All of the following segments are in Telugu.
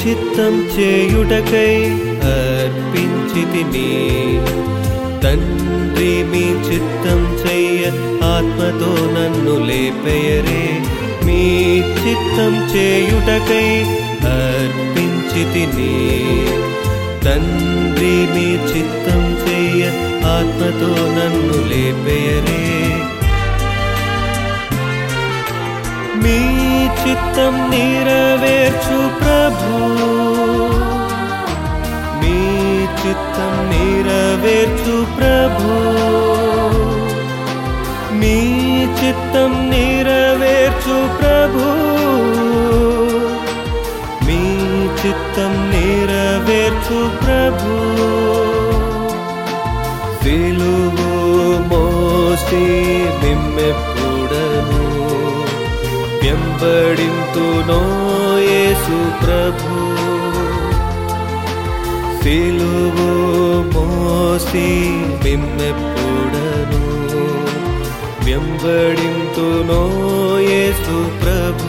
చిత్తం చేయుటకై అర్పించితిని తండ్రి మీ చిత్తం చెయ్య ఆత్మతో నన్ను లేపెయరే మీ చిత్తం చేయుటకై అర్పించితిని తండ్రి మీ చిత్తం చెయ్య ఆత్మతో నన్ను లేపెయరే మీ చిత్తం నెరవేర్చు ప్రభు మీ చిత్తం నెరవేర్చు ప్రభు మీ చిత్తం నెరవేర్చు ప్రభు మీ చిత్తం నెరవేర్చు ప్రభు సిలువు మోసి మిమ్మెప్పుడను వెంబడింతునో యేసు ప్రభు సిలువు మోసి మిమ్మెప్పుడను వెంబడింతునో యేసు ప్రభు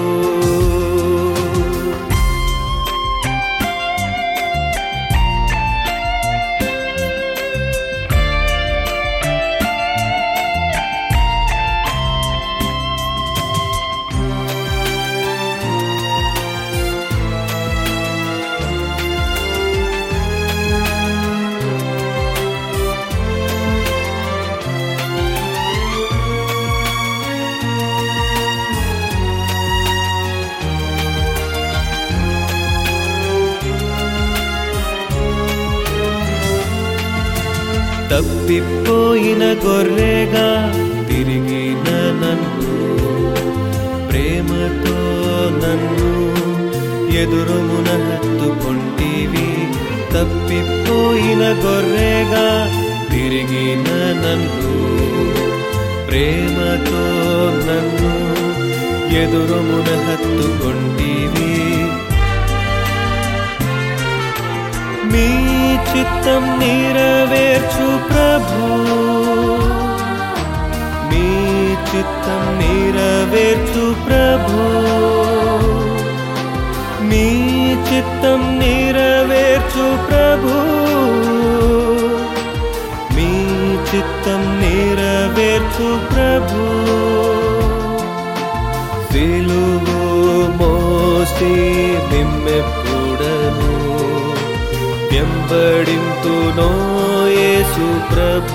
తప్పిపోయిన గొర్రెగా తిరిగిన నన్ను ప్రేమతో నన్ను ఎదురుమున హత్తుకొంటివి తప్పిపోయిన గొర్రెగా తిరిగిన నన్ను ప్రేమతో నన్ను ఎదురుమున హత్తుకొంటివి మీ చిత్తం నెరవేర్చు ప్రభు మీ చిత్తం నెరవేర్చు ప్రభు మీ చిత్తం నెరవేర్చు ప్రభు మీ చిత్తం నెరవేర్చు ప్రభు సిలువు మోసి మిమ్మెప్పుడను వెంబడింతునో యేసు ప్రభు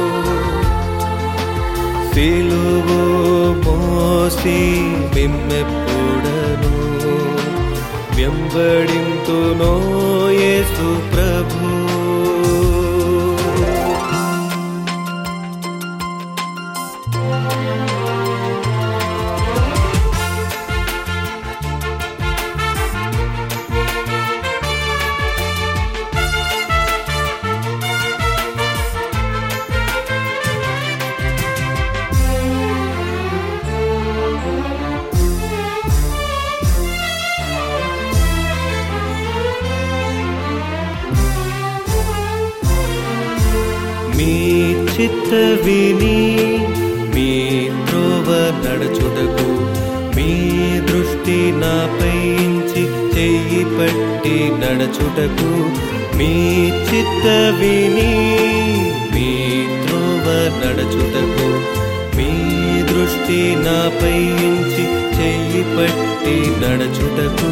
సిలువు మోసి మిమ్మెప్పుడను వెంబడింతునో యేసు ప్రభు మీ చిత్త విని మీ త్రోవ నడుచుటకు మీ దృష్టి నాపై ఉంచి చెయ్యి పట్టి నడచుటకు మీ చిత్త విని మీ త్రోవ నడచుటకు మీ దృష్టి నాపై ఉంచి చెయ్యి పట్టి నడచుటకు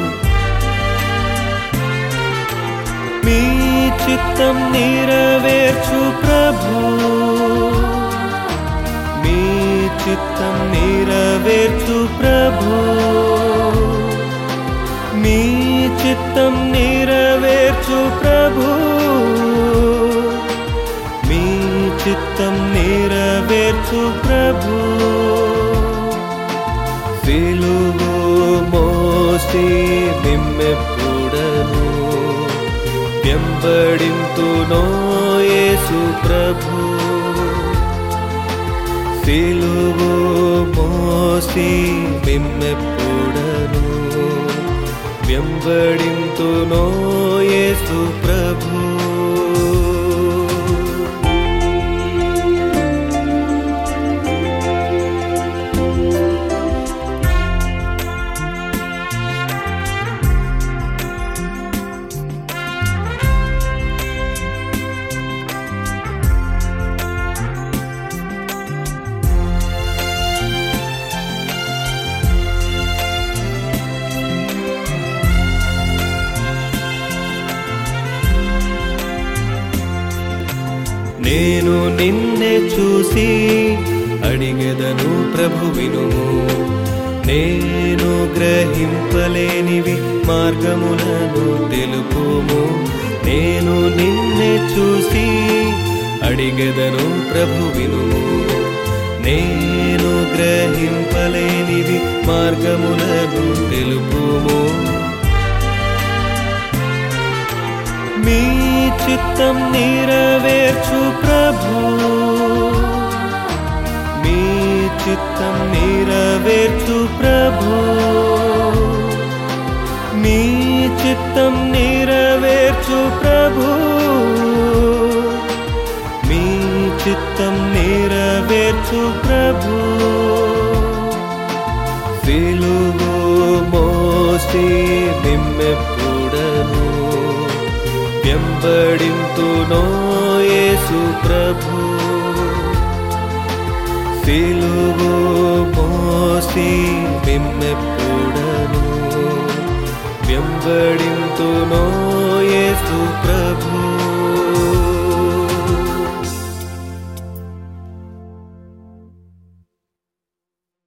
మీ చిత్తం నెరవేర్చు ప్రభు మీ చిత్తం నెరవేర్చు ప్రభు మీ చిత్తం నెరవేర్చు ప్రభు మీ చిత్తం నెరవేర్చు ప్రభు సిలువు మోసి మిమ్మెప్పుడను వెంబడింతునో యేసు ప్రభు సిలువు మోసి మిమ్మెప్పుడను వెంబడింతునో యేసు ప్రభు నేను నిన్నే చూసి అడిగెదను ప్రభు వినుము నేను గ్రహింపలేనివి మార్గములను తెలుపుము నేను నిన్నే చూసి అడిగెదను ప్రభు వినుము నేను గ్రహింపలేనివి మార్గములను తెలుపుము మీ చిత్తం నెరవేర్చు ప్రభు మీ చిత్తం నెరవేర్చు ప్రభు మీ చిత్తం నెరవేర్చు ప్రభు మీ చిత్తం నెరవేర్చు ప్రభు సిలువు మోసి నిమ్మెప్పుడను వెంబడింతునో యేసు ప్రభు సిలువు మోసి నిమ్మెప్పుడను వెంబడింతునో యేసు ప్రభు